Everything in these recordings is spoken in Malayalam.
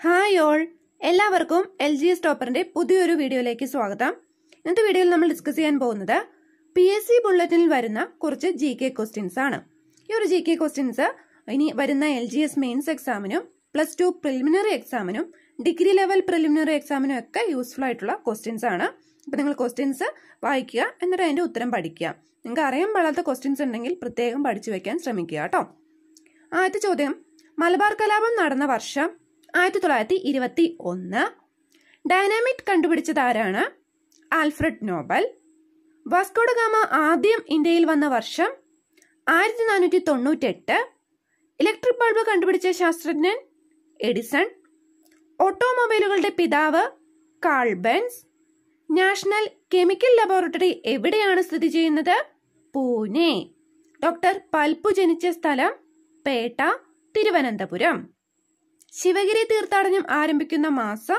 ഹായ് ഓൾ എല്ലാവർക്കും എൽ ജി എസ് ടോപ്പറിന്റെ പുതിയൊരു വീഡിയോയിലേക്ക് സ്വാഗതം ഇന്നത്തെ വീഡിയോയിൽ നമ്മൾ ഡിസ്കസ് ചെയ്യാൻ പോകുന്നത് പി എസ് സി ബുള്ളറ്റിനിൽ വരുന്ന കുറച്ച് ജി കെ ക്വസ്റ്റ്യൻസ് ആണ് ഈ ഒരു ജി കെ ക്വസ്റ്റ്യൻസ് ഇനി വരുന്ന എൽ ജി എസ് മെയിൻസ് എക്സാമിനും പ്ലസ് ടു പ്രിലിമിനറി എക്സാമിനും ഡിഗ്രി ലെവൽ പ്രിലിമിനറി എക്സാമിനും ഒക്കെ യൂസ്ഫുൾ ആയിട്ടുള്ള ക്വസ്റ്റ്യൻസ് ആണ് അപ്പൊ നിങ്ങൾ ക്വസ്റ്റ്യൻസ് വായിക്കുക എന്നിട്ട് അതിന്റെ ഉത്തരം പഠിക്കുക നിങ്ങൾക്ക് അറിയാൻ പാടാത്ത ക്വസ്റ്റ്യൻസ് ഉണ്ടെങ്കിൽ പ്രത്യേകം പഠിച്ചു വെക്കാൻ ശ്രമിക്കുക കേട്ടോ ആദ്യത്തെ ചോദ്യം മലബാർ കലാപം നടന്ന വർഷം ആയിരത്തി തൊള്ളായിരത്തി ഇരുപത്തി ഒന്ന് ഡൈനാമിക് കണ്ടുപിടിച്ചത് ആരാണ് ആൽഫ്രഡ് നോബൽ വാസ്കോഡ ഗാമ ആദ്യം ഇന്ത്യയിൽ വന്ന വർഷം ആയിരത്തി നാനൂറ്റി തൊണ്ണൂറ്റെട്ട് ഇലക്ട്രിക് ബൾബ് കണ്ടുപിടിച്ച ശാസ്ത്രജ്ഞൻ എഡിസൺ ഓട്ടോമൊബൈലുകളുടെ പിതാവ് Karl Benz National Chemical Laboratory എവിടെയാണ് സ്ഥിതി ചെയ്യുന്നത് പൂനെ ഡോക്ടർ പൽപ്പു ജനിച്ച സ്ഥലം പേട്ട തിരുവനന്തപുരം ശിവഗിരി തീർത്ഥാടനം ആരംഭിക്കുന്ന മാസം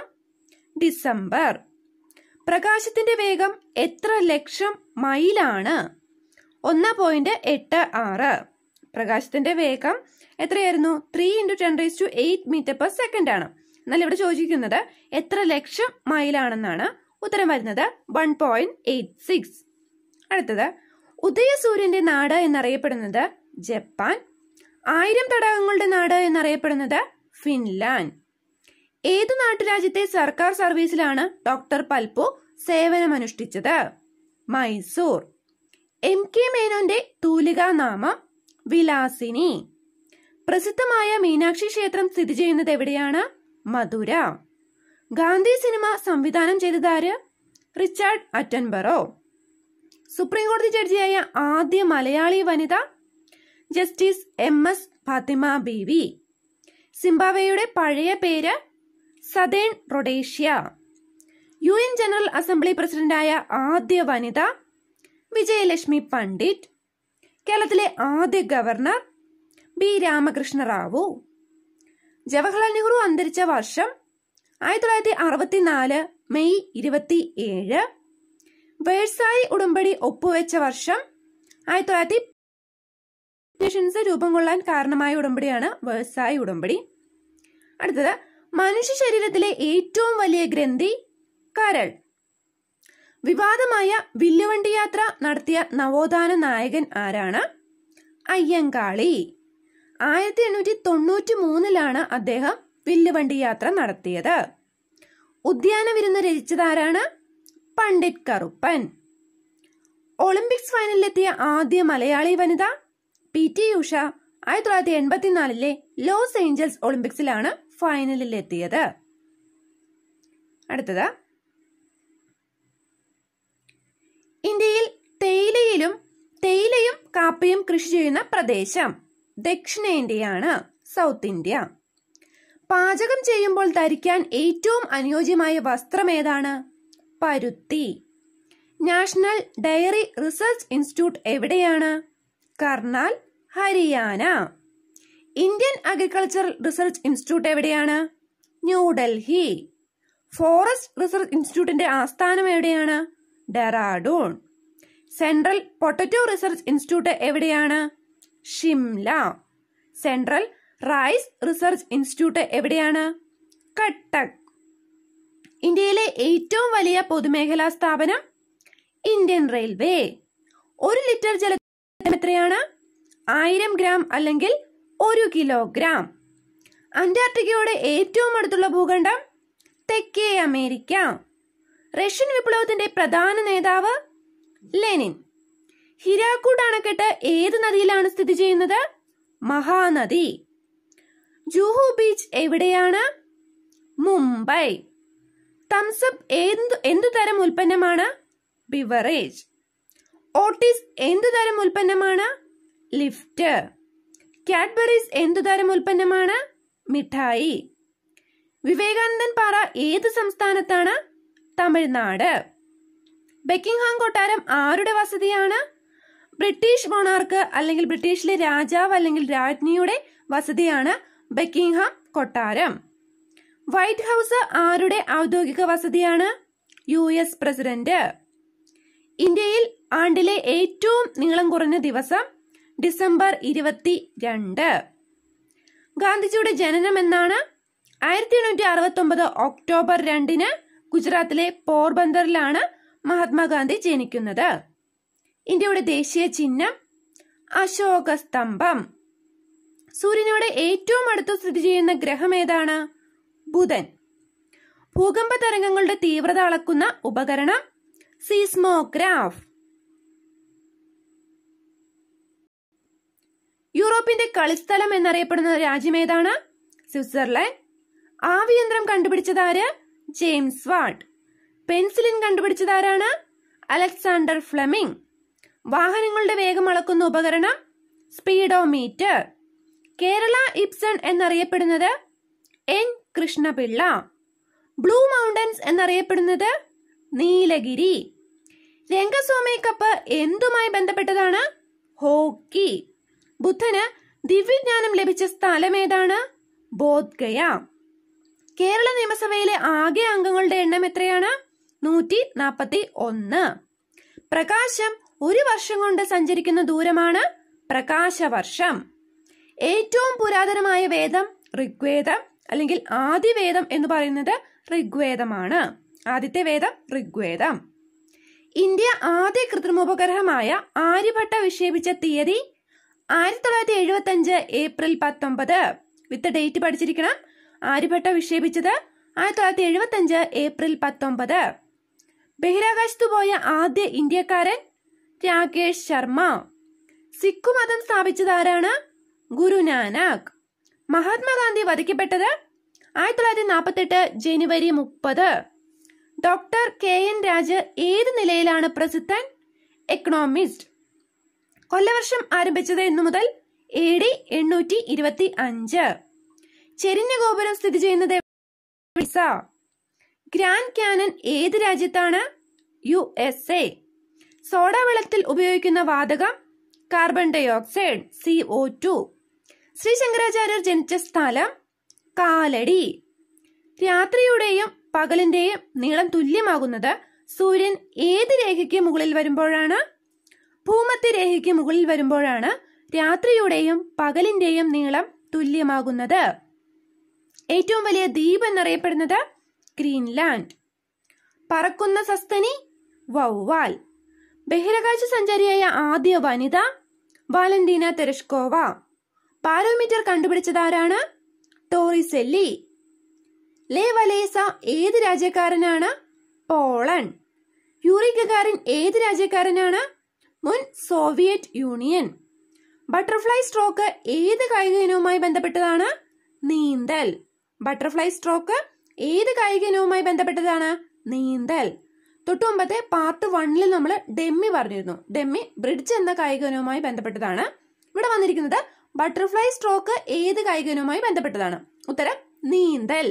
ഡിസംബർ പ്രകാശത്തിന്റെ വേഗം എത്ര ലക്ഷം മൈലാണ് ഒന്ന് പോയിന്റ് എട്ട് ആറ് പ്രകാശത്തിന്റെ വേഗം എത്രയായിരുന്നു three into ten raise to eight metre per second ആണ് എന്നാൽ ഇവിടെ ചോദിക്കുന്നത് എത്ര ലക്ഷം മൈലാണെന്നാണ് ഉത്തരം വരുന്നത് വൺ പോയിന്റ് എയ്റ്റ് സിക്സ് അടുത്തത് ഉദയസൂര്യന്റെ നാട് എന്നറിയപ്പെടുന്നത് ജപ്പാൻ ആയിരം തടാകങ്ങളുടെ നാട് എന്നറിയപ്പെടുന്നത് ഫിൻലാൻഡ് ഏതു നാട്ടുരാജ്യത്തെ സർക്കാർ സർവീസിലാണ് ഡോക്ടർ പൽപു സേവനമനുഷ്ഠിച്ചത് മൈസൂർ എം കെ മേനോന്റെ തൂലികാ നാമം വിലാസിനി പ്രസിദ്ധമായ മീനാക്ഷി ക്ഷേത്രം സ്ഥിതി ചെയ്യുന്നത് എവിടെയാണ് മധുര ഗാന്ധി സിനിമ സംവിധാനം ചെയ്തതാര് റിച്ചാർഡ് അറ്റൻബറോ സുപ്രീം കോടതി ജഡ്ജിയായ ആദ്യ മലയാളി വനിത justice M S Fathima Beevi സിംബാബ്വേയുടെ പഴയ പേര് southern Rhodesia U N general assembly പ്രസിഡന്റായ ആദ്യ വനിത വിജയലക്ഷ്മി പണ്ഡിറ്റ് കേരളത്തിലെ ആദ്യ ഗവർണർ ബി രാമകൃഷ്ണ റാവു ജവഹർലാൽ നെഹ്റു അന്തരിച്ച വർഷം ആയിരത്തി തൊള്ളായിരത്തി അറുപത്തിനാല് മെയ് ഇരുപത്തി ഏഴ് വേഴ്സായി ഉടമ്പടി ഒപ്പുവെച്ച വർഷം ആയിരത്തി തൊള്ളായിരത്തി നേഷൻസ് രൂപം കൊള്ളാൻ കാരണമായ ഉടമ്പടിയാണ് വേഴ്സായി ഉടമ്പടി അടുത്തത് മനുഷ്യ ശരീരത്തിലെ ഏറ്റവും വലിയ ഗ്രന്ഥി കരൾ വിവാദമായ വില്ലുവണ്ടി യാത്ര നടത്തിയ നവോത്ഥാന നായകൻ ആരാണ് അയ്യങ്കാളി ആയിരത്തി എണ്ണൂറ്റി തൊണ്ണൂറ്റി മൂന്നിലാണ് അദ്ദേഹം വില്ലുവണ്ടി യാത്ര നടത്തിയത് ഉദ്യാന വിരുന്ന് രചിച്ചതാരാണ് പണ്ഡിറ്റ് കറുപ്പൻ ഒളിമ്പിക്സ് ഫൈനലിലെത്തിയ ആദ്യ മലയാളി വനിത പി ടി ഉഷ ആയിരത്തി തൊള്ളായിരത്തി എൺപത്തിനാലിലെ ലോസ് ഏഞ്ചൽസ് ഒളിമ്പിക്സിലാണ് ഫൈനലിലെത്തിയത് അടുത്തത് ഇന്ത്യയിൽ തേയിലയിലും തേയിലയും കാപ്പിയും കൃഷി ചെയ്യുന്ന പ്രദേശം ദക്ഷിണേന്ത്യയാണ് സൗത്ത് ഇന്ത്യ പാചകം ചെയ്യുമ്പോൾ ധരിക്കാൻ ഏറ്റവും അനുയോജ്യമായ വസ്ത്രം ഏതാണ് പരുത്തി നാഷണൽ ഡയറി റിസർച്ച് ഇൻസ്റ്റിറ്റ്യൂട്ട് എവിടെയാണ് Karnal Haryana Indian agricultural research institute എവിടെയാണ് ന്യൂഡൽഹി ഫോറസ്റ്റ് റിസർച്ച് ഇൻസ്റ്റിറ്റ്യൂട്ടിന്റെ ആസ്ഥാനം എവിടെയാണ് Dehradun central potato research institute എവിടെയാണ് Shimla central rice research institute എവിടെയാണ് കട്ടക് ഇന്ത്യയിലെ ഏറ്റവും വലിയ പൊതുമേഖലാ സ്ഥാപനം ഇന്ത്യൻ റെയിൽവേ ഒരു ലിറ്റർ ജലം എത്രയാണ് ആയിരം ഗ്രാം അല്ലെങ്കിൽ ഒരു കിലോഗ്രാം അന്റാർട്ടിക്കയുടെ ഏറ്റവും അടുത്തുള്ള ഭൂഖണ്ഡം തെക്കേ അമേരിക്ക റഷ്യൻ വിപ്ലവത്തിന്റെ പ്രധാന നേതാവ് ലെനിൻ ഹിരാക്കൂട്ട് അണക്കെട്ട് ഏത് നദിയിലാണ് സ്ഥിതി ചെയ്യുന്നത് മഹാനദി ജൂഹു ബീച്ച് എവിടെയാണ് മുംബൈ തംസപ്പ് എന്തു എന്തു തരം ഉൽപ്പന്നമാണ് ബിവറേജ് ഓട്ടിസ് എന്തു തരം ഉൽപ്പന്നമാണ് ലിഫ്റ്റ് കാഡ്ബറീസ് എന്തു തരം ഉൽപ്പന്നമാണ് മിഠായി വിവേകാനന്ദൻ പാറ ഏത് സംസ്ഥാനത്താണ് തമിഴ്നാട് ബെക്കിംഗ്ഹാം കൊട്ടാരം ആരുടെ വസതിയാണ് ബ്രിട്ടീഷ് മൊണാർക്ക് അല്ലെങ്കിൽ ബ്രിട്ടീഷിലെ രാജാവ് അല്ലെങ്കിൽ രാജ്ഞിയുടെ വസതിയാണ് ബെക്കിംഗ്ഹാം കൊട്ടാരം വൈറ്റ് ഹൗസ് ആരുടെ ഔദ്യോഗിക വസതിയാണ് യു എസ് പ്രസിഡന്റ് ഇന്ത്യയിൽ ആണ്ടിലെ ഏറ്റവും നീളം കുറഞ്ഞ ദിവസം ഡിസംബർ ഇരുപത്തി രണ്ട് ഗാന്ധിജിയുടെ ജനനം എന്നാണ് ആയിരത്തി എണ്ണൂറ്റി അറുപത്തി ഒമ്പത് ഒക്ടോബർ രണ്ടിന് ഗുജറാത്തിലെ പോർബന്ദറിലാണ് മഹാത്മാഗാന്ധി ജനിക്കുന്നത് ഇന്ത്യയുടെ ദേശീയ ചിഹ്നം അശോക സ്തംഭം സൂര്യനോട് ഏറ്റവും അടുത്ത് സ്ഥിതി ചെയ്യുന്ന ഗ്രഹം ഏതാണ് ബുധൻ ഭൂകമ്പ തരംഗങ്ങളുടെ തീവ്രത അളക്കുന്ന ഉപകരണം സീസ്മോഗ്രാഫ് യൂറോപ്പിന്റെ കളിസ്ഥലം എന്നറിയപ്പെടുന്ന രാജ്യം ഏതാണ് സ്വിറ്റ്സർലാൻഡ് ആവിയന്ത്രം കണ്ടുപിടിച്ചതാര് ജെയിംസ് വാട്ട് പെൻസിലിൻ കണ്ടുപിടിച്ചതാരാണ് അലക്സാണ്ടർ ഫ്ലെമിംഗ് വാഹനങ്ങളുടെ വേഗം അളക്കുന്ന ഉപകരണം സ്പീഡോമീറ്റർ കേരള ഇപ്സൺ എന്നറിയപ്പെടുന്നത് എൻ കൃഷ്ണപിള്ള ബ്ലൂ മൗണ്ടൻസ് എന്നറിയപ്പെടുന്നത് നീലഗിരി രംഗസ്വാമി കപ്പ് എന്തുമായി ബന്ധപ്പെട്ടതാണ് ഹോക്കി ബുദ്ധന് ദിവ്യജ്ഞാനം ലഭിച്ച സ്ഥലം ഏതാണ് ബോധ്ഗയ കേരള നിയമസഭയിലെ ആകെ അംഗങ്ങളുടെ എണ്ണം എത്രയാണ് നൂറ്റി നാൽപ്പത്തി ഒന്ന് പ്രകാശം ഒരു വർഷം കൊണ്ട് സഞ്ചരിക്കുന്ന ദൂരമാണ് പ്രകാശവർഷം ഏറ്റവും പുരാതനമായ വേദം ഋഗ്വേദം അല്ലെങ്കിൽ ആദിവേദം എന്ന് പറയുന്നത് ഋഗ്വേദമാണ് ആദ്യത്തെ വേദം ഋഗ്വേദം ഇന്ത്യ ആദ്യ കൃത്രിമോപഗ്രഹമായ ആര്യഭട്ട വിക്ഷേപിച്ച തീയതി ആയിരത്തി തൊള്ളായിരത്തി എഴുപത്തി അഞ്ച് ഏപ്രിൽ പത്തൊമ്പത് വിത്ത് ഡേറ്റ് പഠിച്ചിരിക്കണം ആര്യഭട്ട വിക്ഷേപിച്ചത് ആയിരത്തി തൊള്ളായിരത്തി എഴുപത്തി അഞ്ച് ഏപ്രിൽ പത്തൊമ്പത് ബഹിരാകാശത്തു പോയ ആദ്യ ഇന്ത്യക്കാരൻ രാകേഷ് ശർമ്മ സിഖു മതം സ്ഥാപിച്ചത് ആരാണ് ഗുരുനാനാക്ക് മഹാത്മാഗാന്ധി വധിക്കപ്പെട്ടത് ആയിരത്തി തൊള്ളായിരത്തി നാൽപ്പത്തെട്ട് ജനുവരി മുപ്പത് ഡോക്ടർ കെ എൻ രാജ് ഏത് നിലയിലാണ് പ്രസിദ്ധൻ എക്കണോമിസ്റ്റ് കൊല്ലവർഷം ആരംഭിച്ചത് എന്നു മുതൽ എ ഡി എണ്ണൂറ്റി ഇരുപത്തി അഞ്ച് ചെരിഞ്ഞ ഗോപുരം സ്ഥിതി ചെയ്യുന്നത് പിസ ഗ്രാൻഡ് ക്യാനൻ ഏത് രാജ്യത്താണ് യു എസ് എ സോഡ വെള്ളത്തിൽ ഉപയോഗിക്കുന്ന വാതകം carbon dioxide C O two Sri Shankaracharyar ജനിച്ച സ്ഥലം കാലടി രാത്രിയുടെയും പകലിന്റെയും നീളം തുല്യമാകുന്നത് സൂര്യൻ ഏത് രേഖയ്ക്ക് മുകളിൽ വരുമ്പോഴാണ് ഭൂമധ്യ രേഖയ്ക്ക് മുകളിൽ വരുമ്പോഴാണ് രാത്രിയുടെയും പകലിന്റെയും നീളം തുല്യമാകുന്നത് ഏറ്റവും വലിയ ദ്വീപ് എന്നറിയപ്പെടുന്നത് ഗ്രീൻലാൻഡ് പറക്കുന്ന സസ്തനി വൗവാൽ ബഹിരാകാശ സഞ്ചാരിയായ ആദ്യ വനിത വാലന്റീന തെരഷ്കോവ പാരോമീറ്റർ കണ്ടുപിടിച്ചതാരാണ് ടോറിസെല്ലി ലേ വലേസ ഏത് രാജ്യക്കാരനാണ് പോളണ്ട് യൂറി ഗഗാറിൻ ഏത് രാജ്യക്കാരനാണ് മുൻ സോവിയറ്റ് യൂണിയൻ ബട്ടർഫ്ലൈ സ്ട്രോക്ക് ഏത് കായിക ഇനവുമായി ബന്ധപ്പെട്ടതാണ് നീന്തൽ ബട്ടർഫ്ലൈ സ്ട്രോക്ക് ഏത് കായിക ഇനവുമായി ബന്ധപ്പെട്ടതാണ് നീന്തൽ തൊട്ടു മുമ്പത്തെ പാർട്ട് വണ്ണിൽ നമ്മൾ ഡെമ്മി പറഞ്ഞിരുന്നു ഡെമ്മി ബ്രിഡ്ജ് എന്ന കായിക ഇനവുമായി ബന്ധപ്പെട്ടതാണ് ഇവിടെ വന്നിരിക്കുന്നത് ബട്ടർഫ്ലൈ സ്ട്രോക്ക് ഏത് കായിക ഇനവുമായി ബന്ധപ്പെട്ടതാണ് ഉത്തരം നീന്തൽ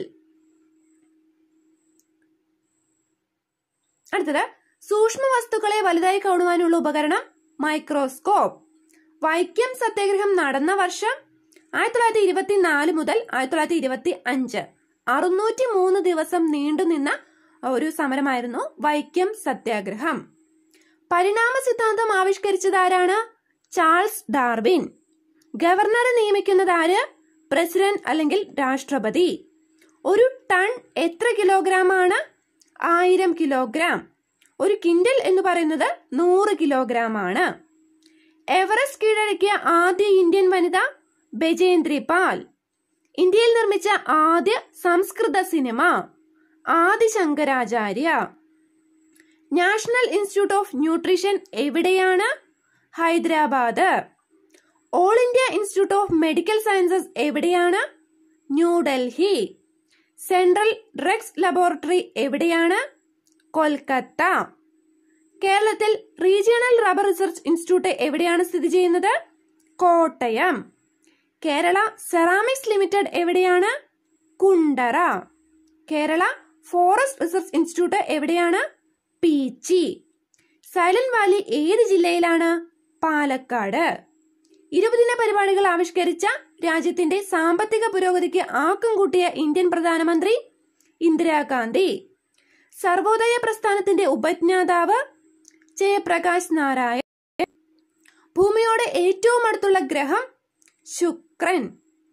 അടുത്തത് സൂക്ഷ്മ വസ്തുക്കളെ വലുതായി കാണുവാനുള്ള ഉപകരണം മൈക്രോസ്കോപ്പ് വൈക്കം സത്യാഗ്രഹം നടന്ന വർഷം ആയിരത്തി തൊള്ളായിരത്തി ഇരുപത്തിനാല് മുതൽ ആയിരത്തി തൊള്ളായിരത്തി ഇരുപത്തി അഞ്ച് അറുന്നൂറ്റി മൂന്ന് ദിവസം നീണ്ടുനിന്ന ഒരു സമരമായിരുന്നു വൈക്കം സത്യാഗ്രഹം പരിണാമ സിദ്ധാന്തം ആവിഷ്കരിച്ചത് ആരാണ് ചാൾസ് ഡാർവിൻ ഗവർണറെ നിയമിക്കുന്നത് ആര് പ്രസിഡന്റ് അല്ലെങ്കിൽ രാഷ്ട്രപതി ഒരു ടൺ എത്ര കിലോഗ്രാം ആണ് ആയിരം കിലോഗ്രാം ഒരു കിൻഡൽ എന്ന് പറയുന്നത് നൂറ് കിലോഗ്രാം ആണ് എവറസ്റ്റ് കീഴടക്കിയ ആദ്യ ഇന്ത്യൻ വനിത ബജേന്ദ്രി പാൽ ഇന്ത്യയിൽ നിർമ്മിച്ച ആദ്യ സംസ്കൃത cinema Adishankaracharya national institute of nutrition എവിടെയാണ് Hyderabad all India institute of medical sciences എവിടെയാണ് ന്യൂഡൽഹി സെൻട്രൽ ഡ്രഗ്സ് ലബോറട്ടറി എവിടെയാണ് കൊൽക്കത്ത കേരളത്തിൽ റീജിയണൽ റബ്ബർ റിസർച്ച് ഇൻസ്റ്റിറ്റ്യൂട്ട് എവിടെയാണ് സ്ഥിതി ചെയ്യുന്നത് കോട്ടയം കേരള സെറാമിക്സ് ലിമിറ്റഡ് എവിടെയാണ് Kundara Kerala forest research institute എവിടെയാണ് പീച്ചി സൈലന്റ് വാലി ഏത് ജില്ലയിലാണ് പാലക്കാട് ഇരുപതിന പരിപാടികൾ ആവിഷ്കരിച്ച രാജ്യത്തിന്റെ സാമ്പത്തിക പുരോഗതിക്ക് ആക്കം കൂട്ടിയ ഇന്ത്യൻ പ്രധാനമന്ത്രി ഇന്ദിരാഗാന്ധി സർവോദയ പ്രസ്ഥാനത്തിന്റെ ഉപജ്ഞാതാവ് ജയപ്രകാശ് നാരായൺ ഭൂമിയോട് ഏറ്റവും അടുത്തുള്ള ഗ്രഹം ശുക്രൻ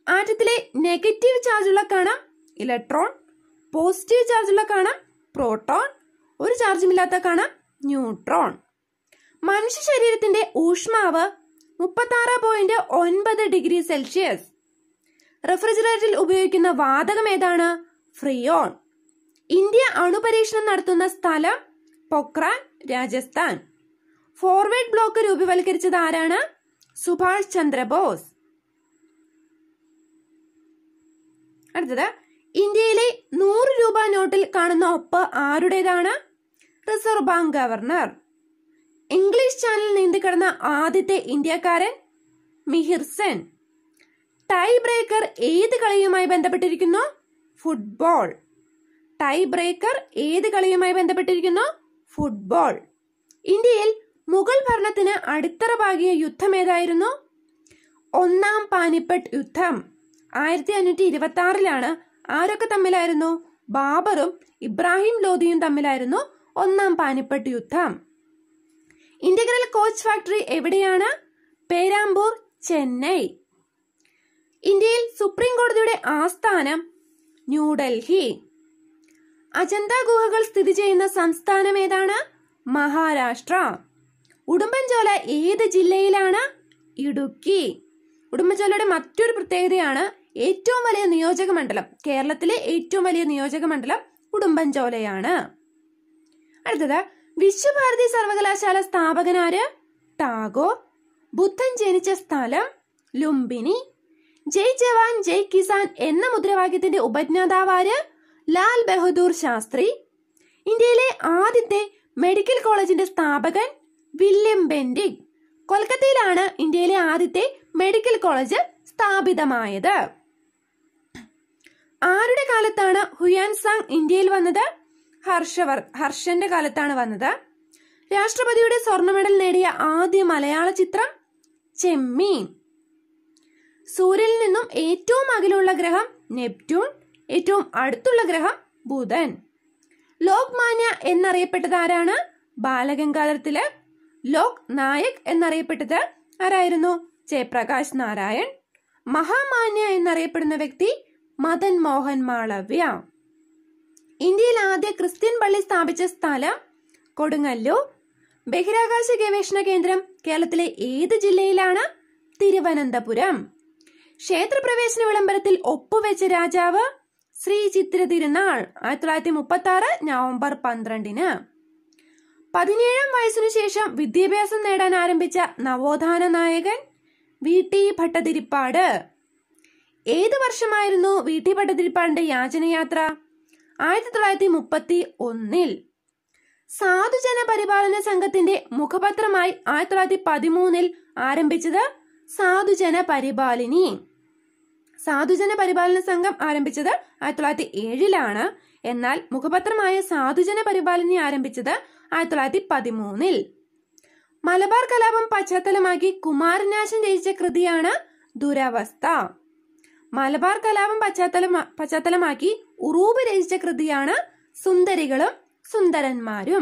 ആറ്റത്തിലെ നെഗറ്റീവ് ചാർജുള്ള കണം ഇലക്ട്രോൺ പോസിറ്റീവ് ചാർജുള്ള കണം പ്രോട്ടോൺ ഒരു ചാർജുമില്ലാത്ത കണം ന്യൂട്രോൺ മനുഷ്യ ശരീരത്തിന്റെ ഊഷ്മാവ് മുപ്പത്തി ആറ് പോയിന്റ് ഒൻപത് ഡിഗ്രി സെൽഷ്യസ് റെഫ്രിജറേറ്ററിൽ ഉപയോഗിക്കുന്ന വാതകം ഏതാണ് ഫ്രിയോൺ ഇന്ത്യ അണുപരീക്ഷണം നടത്തുന്ന സ്ഥലം പൊക്രാൻ രാജസ്ഥാൻ ഫോർവേഡ് ബ്ലോക്ക് രൂപവൽക്കരിച്ചത് ആരാണ് സുഭാഷ് ചന്ദ്രബോസ് അടുത്തത് ഇന്ത്യയിലെ നൂറ് രൂപ നോട്ടിൽ കാണുന്ന ഒപ്പ് ആരുടേതാണ് reserve bank governor English channel നീന്തിക്കിടന്ന ആദ്യത്തെ ഇന്ത്യക്കാരൻ മിഹിർ സെൻ ടൈ ബ്രേക്കർ ഏത് കളിയുമായി ബന്ധപ്പെട്ടിരിക്കുന്നു ഫുട്ബോൾ ടൈ ബ്രേക്കർ ഏത് കളിയുമായി ബന്ധപ്പെട്ടിരിക്കുന്നു ഫുട്ബോൾ ഇന്ത്യയിൽ മുഗൾ ഭരണത്തിന് അടിത്തറ പാകിയ യുദ്ധം ഏതായിരുന്നു ഒന്നാം പാനിപ്പട്ട് യുദ്ധം ആയിരത്തി അഞ്ഞൂറ്റി ഇരുപത്തി ആറിലാണ് ആരൊക്കെ തമ്മിലായിരുന്നു ബാബറും ഇബ്രാഹിം ലോധിയും തമ്മിലായിരുന്നു ഒന്നാം പാനിപ്പട്ട് യുദ്ധം ഇന്റഗ്രൽ കോച്ച് ഫാക്ടറി എവിടെയാണ് പേരാമ്പൂർ ചെന്നൈ ഇന്ത്യയിൽ സുപ്രീം കോടതിയുടെ ആസ്ഥാനം ന്യൂഡൽഹി അജന്ത ഗുഹകൾ സ്ഥിതി ചെയ്യുന്ന സംസ്ഥാനം ഏതാണ് മഹാരാഷ്ട്ര ഉടുമ്പൻചോല ഏത് ജില്ലയിലാണ് ഇടുക്കി ഉടുമ്പൻചോലയുടെ മറ്റൊരു പ്രത്യേകതയാണ് ഏറ്റവും വലിയ നിയോജക മണ്ഡലം കേരളത്തിലെ ഏറ്റവും വലിയ നിയോജക മണ്ഡലം ഉടുമ്പൻചോലയാണ് അടുത്തത് വിശ്വഭാരതി സർവകലാശാല സ്ഥാപകനാര് ടാഗോർ ബുദ്ധൻ ജനിച്ച സ്ഥലം ലുംബിനി ജയ് ജവാൻ ജയ് കിസാൻ എന്ന മുദ്രാവാക്യത്തിന്റെ ഉപജ്ഞാതാവാര് ലാൽ ബഹദൂർ ശാസ്ത്രി ഇന്ത്യയിലെ ആദ്യത്തെ മെഡിക്കൽ കോളേജിന്റെ സ്ഥാപകൻ വില്യം ബെൻഡിക് കൊൽക്കത്തയിലാണ് ഇന്ത്യയിലെ ആദ്യത്തെ മെഡിക്കൽ കോളേജ് സ്ഥാപിതമായത് ആരുടെ കാലത്താണ് ഹുയാൻ സാങ് ഇന്ത്യയിൽ വന്നത് ഹർഷവർ ഹർഷന്റെ കാലത്താണ് വന്നത് രാഷ്ട്രപതിയുടെ സ്വർണ്ണ മെഡൽ നേടിയ ആദ്യ മലയാള ചിത്രം ചെമ്മീൻ സൂര്യനിൽ നിന്നും ഏറ്റവും അകലുള്ള ഗ്രഹം നെപ്റ്റ്യൂൺ ഏറ്റവും അടുത്തുള്ള ഗ്രഹം ബുധൻ ലോക്മാന്യ എന്നറിയപ്പെട്ടത് ആരാണ് ബാലഗംഗാധർ തിലക് ലോക് നായക് എന്നറിയപ്പെട്ടത് ആരായിരുന്നു ജയപ്രകാശ് നാരായൺ മഹാമാന്യ എന്നറിയപ്പെടുന്ന വ്യക്തി മദൻ മോഹൻ മാളവ്യ ഇന്ത്യയിൽ ആദ്യ ക്രിസ്ത്യൻ പള്ളി സ്ഥാപിച്ച സ്ഥലം കൊടുങ്ങല്ലൂർ ബഹിരാകാശ ഗവേഷണ കേന്ദ്രം കേരളത്തിലെ ഏത് ജില്ലയിലാണ് തിരുവനന്തപുരം ക്ഷേത്രപ്രവേശന വിളംബരത്തിൽ ഒപ്പുവെച്ച രാജാവ് ശ്രീ ചിത്ര തിരുനാൾ ആയിരത്തി തൊള്ളായിരത്തി മുപ്പത്തി ആറ് നവംബർ പന്ത്രണ്ടിന് പതിനേഴാം വയസ്സിനു ശേഷം വിദ്യാഭ്യാസം നേടാൻ ആരംഭിച്ച നവോത്ഥാന നായകൻ വി ടി ഭട്ടതിരിപ്പാട് ഏത് വർഷമായിരുന്നു വി ടി ഭട്ടതിരിപ്പാടിന്റെ യാചനയാത്ര ആയിരത്തി തൊള്ളായിരത്തി മുപ്പത്തി ഒന്നിൽ സാധുജന പരിപാലന സംഘത്തിന്റെ മുഖപത്രമായി ആയിരത്തി തൊള്ളായിരത്തി പതിമൂന്നിൽ ആരംഭിച്ചത് സാധുജന പരിപാലിനി സാധുജന പരിപാലന സംഘം ആരംഭിച്ചത് ആയിരത്തി തൊള്ളായിരത്തി ഏഴിലാണ് എന്നാൽ മുഖപത്രമായ സാധുജന പരിപാലനി ആരംഭിച്ചത് ആയിരത്തി തൊള്ളായിരത്തി പതിമൂന്നിൽ മലബാർ കലാപം പശ്ചാത്തലമാക്കി കുമാരനാശൻ രചിച്ച കൃതിയാണ് ദുരവസ്ഥ മലബാർ കലാപം പശ്ചാത്തലം പശ്ചാത്തലമാക്കി ഉറൂബ് രചിച്ച കൃതിയാണ് സുന്ദരികളും സുന്ദരന്മാരും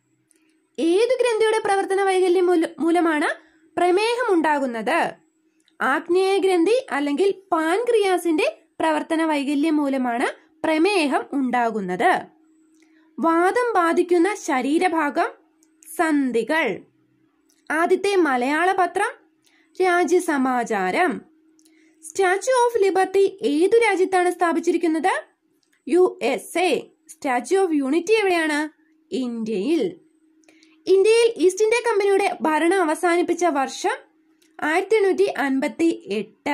ഏതു ഗ്രന്ഥിയുടെ പ്രവർത്തന വൈകല്യം മൂല- മൂലമാണ് പ്രമേഹം ഉണ്ടാകുന്നത് ആഗ്നേയ ഗ്രന്ഥി അല്ലെങ്കിൽ പാൻക്രിയാസിന്റെ പ്രവർത്തന വൈകല്യം മൂലമാണ് പ്രമേഹം ഉണ്ടാകുന്നത് വാദം ബാധിക്കുന്ന ശരീരഭാഗം സന്ധികൾ ആദ്യത്തെ മലയാള പത്രം രാജ്യസമാചാരം സ്റ്റാച്യു ഓഫ് ലിബർട്ടി ഏതു രാജ്യത്താണ് സ്ഥാപിച്ചിരിക്കുന്നത് U S A statue of unity എവിടെയാണ് ഇന്ത്യയിൽ ഇന്ത്യയിൽ ഈസ്റ്റ് ഇന്ത്യ കമ്പനിയുടെ ഭരണം അവസാനിപ്പിച്ച വർഷം ആയിരത്തി എണ്ണൂറ്റി അൻപത്തി എട്ട്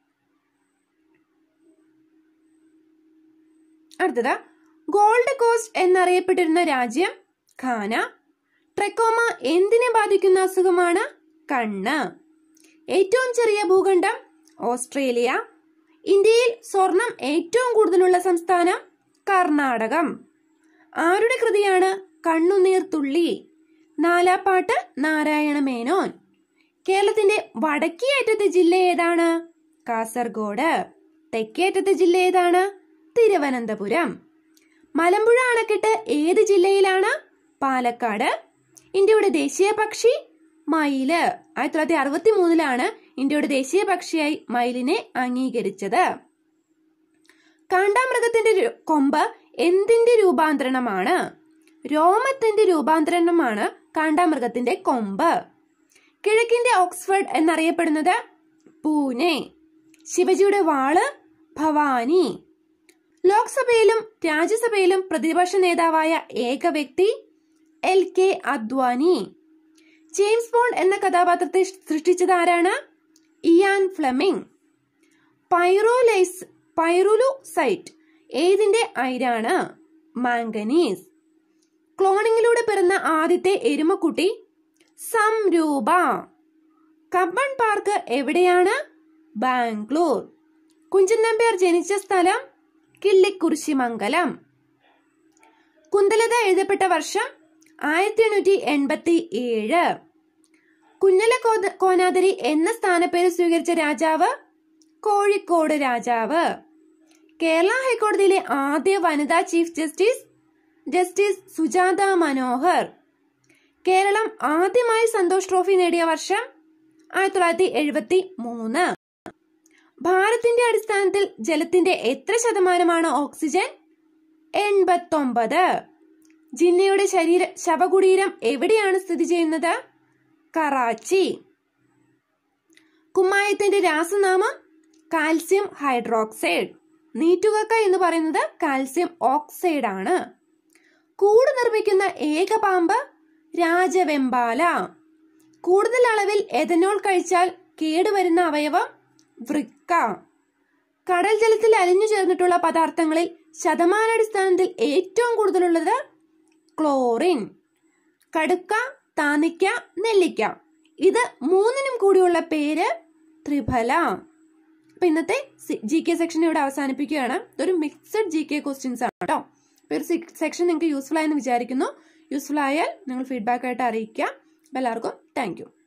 അടുത്തത് ഗോൾഡ് കോസ്റ്റ് എന്നറിയപ്പെട്ടിരുന്ന രാജ്യം ഖാന ട്രെക്കോമ എന്തിനെ ബാധിക്കുന്ന അസുഖമാണ് കണ്ണ് ഏറ്റവും ചെറിയ ഭൂഖണ്ഡം ഓസ്ട്രേലിയ ഇന്ത്യയിൽ സ്വർണം ഏറ്റവും കൂടുതലുള്ള സംസ്ഥാനം കർണാടകം ആരുടെ കൃതിയാണ് കണ്ണുനീർ തുള്ളി നാലാപ്പാട്ട് നാരായണ മേനോൻ കേരളത്തിന്റെ വടക്കേയറ്റത്തെ ജില്ല ഏതാണ് കാസർഗോഡ് തെക്കേയറ്റത്തെ ജില്ല ഏതാണ് തിരുവനന്തപുരം മലമ്പുഴ അണക്കെട്ട് ഏത് ജില്ലയിലാണ് പാലക്കാട് ഇന്ത്യയുടെ ദേശീയ പക്ഷി മയില് ആയിരത്തി തൊള്ളായിരത്തി അറുപത്തി മൂന്നിലാണ് ഇന്ത്യയുടെ ദേശീയ പക്ഷിയായി മയിലിനെ അംഗീകരിച്ചത് കാണ്ടാമൃഗത്തിന്റെ രു- കൊമ്പ് എന്തിന്റെ രൂപാന്തരണമാണ് രോമത്തിന്റെ രൂപാന്തരണമാണ് കാണ്ടാമൃഗത്തിന്റെ കൊമ്പ് കിഴക്കിന്റെ ഓക്സ്ഫോർഡ് എന്നറിയപ്പെടുന്നത് പൂനെ ശിവജിയുടെ വാള് ഭവാനി ലോക്സഭയിലും രാജ്യസഭയിലും പ്രതിപക്ഷ നേതാവായ ഏക വ്യക്തി L K Advani James Bond എന്ന കഥാപാത്രത്തെ സൃഷ്ടിച്ചത് ആരാണ് Ian Fleming pyrolyse pyrolusite ഏതിന്റെ അയിരാണ് മാംഗനീസ് ക്ലോണിങ്ങിലൂടെ പിറന്ന ആദ്യത്തെ എരുമക്കുട്ടി സംരൂപ കബ്ബൺ പാർക്ക് എവിടെയാണ് ബാംഗ്ലൂർ കുഞ്ചൻ നമ്പ്യാർ ജനിച്ച സ്ഥലം കിള്ളിക്കുറിശിമംഗലം കുന്തലത എഴുതപ്പെട്ട വർഷം ആയിരത്തി എണ്ണൂറ്റി എൺപത്തി ഏഴ് കുഞ്ഞല കോത- കോനാതിരി എന്ന സ്ഥാനപ്പേര് സ്വീകരിച്ച രാജാവ് കോഴിക്കോട് രാജാവ് കേരള ഹൈക്കോടതിയിലെ ആദ്യ വനിതാ chief justice justice Sujata Manohar Keralam ആദ്യമായി സന്തോഷ് ട്രോഫി നേടിയ വർഷം ആയിരത്തി തൊള്ളായിരത്തി എഴുപത്തി മൂന്ന് ഭാരത്തിന്റെ അടിസ്ഥാനത്തിൽ ജലത്തിന്റെ എത്ര ശതമാനമാണ് ഓക്സിജൻ എൺപത്തൊമ്പത് ജിന്നയുടെ ശരീര ശവകുടീരം എവിടെയാണ് സ്ഥിതി ചെയ്യുന്നത് കറാച്ചി കുമ്മായത്തിന്റെ രാസനാമം കാൽസ്യം ഹൈഡ്രോക്സൈഡ് നീറ്റുകക്ക എന്ന് പറയുന്നത് കാൽസ്യം ഓക്സൈഡ് ആണ് കൂട് നിർമ്മിക്കുന്ന ഏക പാമ്പ് രാജവെമ്പാല കൂടുതൽ അളവിൽ എഥനോൾ കഴിച്ചാൽ കേടുവരുന്ന അവയവം വൃക്ക കടൽ ജലത്തിൽ അലിഞ്ഞു ചേർന്നിട്ടുള്ള പദാർത്ഥങ്ങളിൽ ശതമാനാടിസ്ഥാനത്തിൽ ഏറ്റവും കൂടുതലുള്ളത് ക്ലോറിൻ കടുക്ക താനിക്ക നെല്ലിക്ക ഇത് മൂന്നിനും കൂടിയുള്ള പേര് ത്രിഫല അപ്പൊ ഇന്നത്തെ ജി കെ സെക്ഷൻ ഇവിടെ അവസാനിപ്പിക്കുകയാണ് ഇതൊരു മിക്സഡ് ജി കെ ക്വസ്റ്റ്യൻസ് ആണ് കേട്ടോ അപ്പൊ ഒരു സെക്ഷൻ നിങ്ങൾക്ക് യൂസ്ഫുൾ ആയെന്ന് വിചാരിക്കുന്നു യൂസ്ഫുൾ ആയാൽ നിങ്ങൾ ഫീഡ്ബാക്ക് ആയിട്ട് അറിയിക്കുക അപ്പൊ എല്ലാവർക്കും താങ്ക് യു